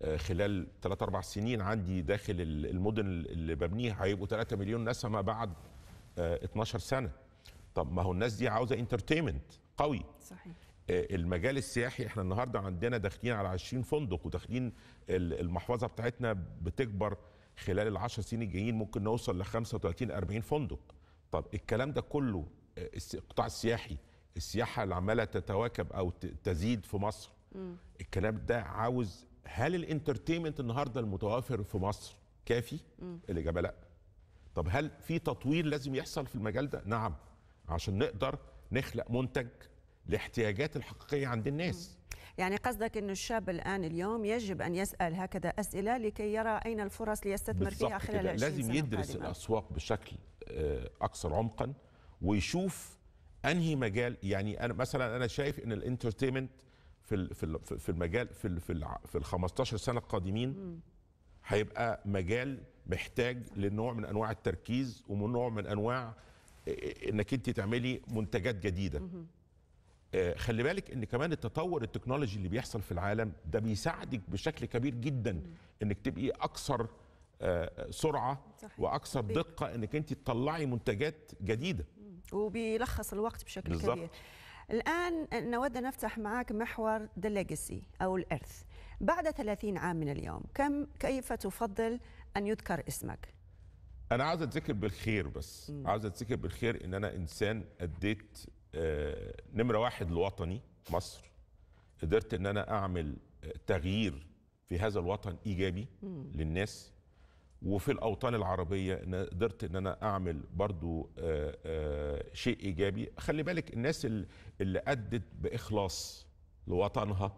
آه، خلال 3 4 سنين عندي داخل ال- المدن اللي ببنيها هيبقوا 3 مليون نسمه بعد آه، 12 سنه طب ما هو الناس دي عاوزه انترتينمنت قوي صحيح آه، المجال السياحي احنا النهارده عندنا داخلين على 20 فندق وداخلين ال- المحفظه بتاعتنا بتكبر خلال العشر سنين الجايين ممكن نوصل ل 35 40 فندق طب الكلام ده كله آه، الس- القطاع السياحي السياحه اللي عماله تتواكب او ت- تزيد في مصر الكلام ده عاوز هل الانترتينمنت النهارده المتوافر في مصر كافي الاجابه لا طب هل في تطوير لازم يحصل في المجال ده نعم عشان نقدر نخلق منتج الاحتياجات الحقيقيه عند الناس يعني قصدك أن الشاب الآن اليوم يجب أن يسأل هكذا أسئلة لكي يرى أين الفرص ليستثمر فيها بالظبط خلال كده 20 لازم سنة يدرس القادمة. الاسواق بشكل آه، اكثر عمقا ويشوف انهي مجال يعني انا مثلا انا شايف ان الانترتينمنت في ال- في ال- في المجال في ال- في الع- في ال 15 سنه القادمين هيبقى مجال محتاج لنوع من انواع التركيز ومن نوع من انواع آه، انك انت تعملي منتجات جديده آه، خلي بالك ان كمان التطور التكنولوجي اللي بيحصل في العالم ده بيساعدك بشكل كبير جدا انك تبقي اكثر آه، سرعه صحيح. واكثر تطبيق. دقه انك انت تطلعي منتجات جديده وبيلخص الوقت بشكل بالظبط. كبير الآن نود أن نفتح معك محور ذا ليجاسي أو الإرث بعد 30 عام من اليوم كم كيف تفضل أن يذكر اسمك انا عاوز اتذكر بالخير بس عاوز اتذكر بالخير ان انا انسان اديت آه، نمره واحد لوطني مصر قدرت ان انا اعمل آه، تغيير في هذا الوطن ايجابي للناس وفي الاوطان العربيه إن قدرت ان انا اعمل برضو آه، آه، شيء ايجابي خلي بالك الناس اللي- اللي ادت باخلاص لوطنها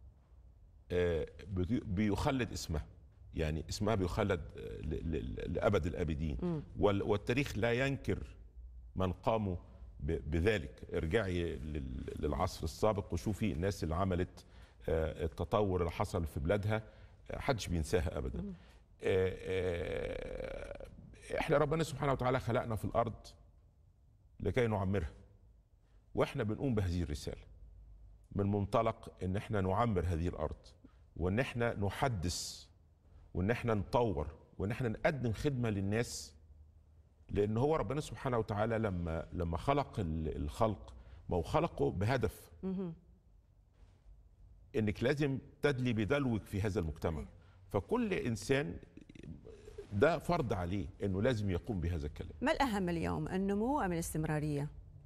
آه، بي- بيخلد اسمها يعني اسمها بيخلد آه، ل- ل- لابد الابدين وال- والتاريخ لا ينكر من قاموا ب- بذلك ارجعي لل- للعصر السابق وشوفي الناس اللي عملت آه، التطور اللي حصل في بلادها آه، حدش بينساها ابدا آه، آه، احنا ربنا سبحانه وتعالى خلقنا في الارض لكي نعمرها واحنا بنقوم بهذه الرساله من منطلق ان احنا نعمر هذه الارض وان احنا نحدث وان احنا نطور وان احنا نقدم خدمه للناس لان هو ربنا سبحانه وتعالى لما لما خلق ال- الخلق ما هو خلقه بهدف انك لازم تدلي بدلوك في هذا المجتمع فكل انسان ده فرض عليه انه لازم يقوم بهذا الكلام ما الأهم اليوم النمو أم الاستمرارية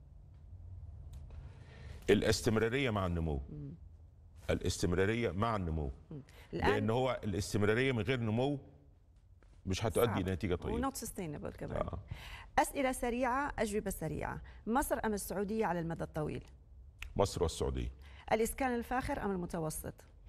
الاستمراريه مع النمو الاستمراريه مع النمو لان الآن هو الاستمراريه من غير نمو مش هتؤدي صعب. الى نتيجه طيبه ونوت سستينبل كمان آه. أسئلة سريعة أجوبة سريعة مصر أم السعودية على المدى الطويل مصر والسعوديه الإسكان الفاخر أم المتوسط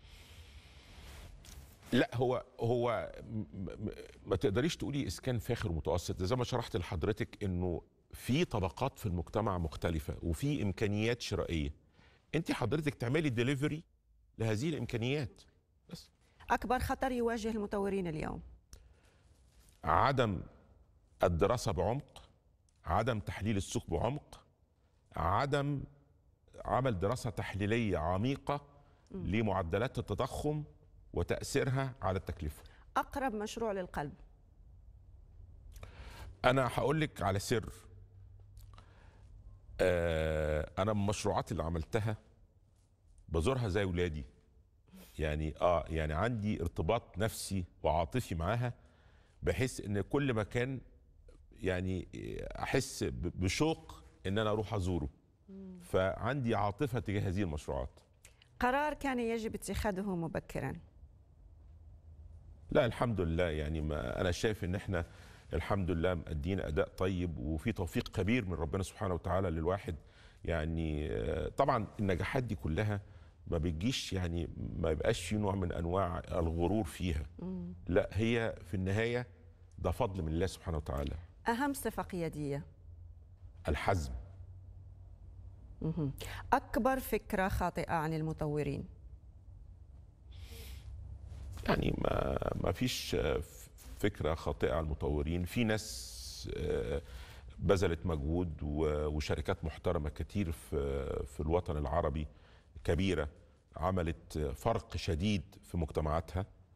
لا هو هو م- م- ما تقدريش تقولي اسكان فاخر ومتوسط زي ما شرحت لحضرتك انه في طبقات في المجتمع مختلفه وفي امكانيات شرائيه انت حضرتك تعملي ديليفري لهذه الامكانيات بس أكبر خطر يواجه المطورين اليوم عدم الدراسه بعمق عدم تحليل السوق بعمق عدم عمل دراسه تحليليه عميقه لمعدلات التضخم وتاثيرها على التكلفه أقرب مشروع للقلب انا هقول لك على سر آه انا من المشروعات اللي عملتها بزورها زي ولادي يعني اه يعني عندي ارتباط نفسي وعاطفي معاها بحيث ان كل مكان يعني احس ب- بشوق ان انا اروح ازوره فعندي عاطفه تجاه هذه المشروعات قرار كان يجب اتخاذه مبكرا لا الحمد لله يعني ما انا شايف ان احنا الحمد لله مأدين اداء طيب وفي توفيق كبير من ربنا سبحانه وتعالى للواحد يعني آه، طبعا النجاحات دي كلها ما بتجيش يعني ما يبقاش في نوع من انواع الغرور فيها لا هي في النهايه ده فضل من الله سبحانه وتعالى أهم صفة قيادية الحزم مهم. أكبر فكرة خاطئة عن المطورين يعني ما ما فيش آه، ف- فكره خاطئه على المطورين في ناس آه، بذلت مجهود و- وشركات محترمه كتير في في الوطن العربي كبيره عملت فرق شديد في مجتمعاتها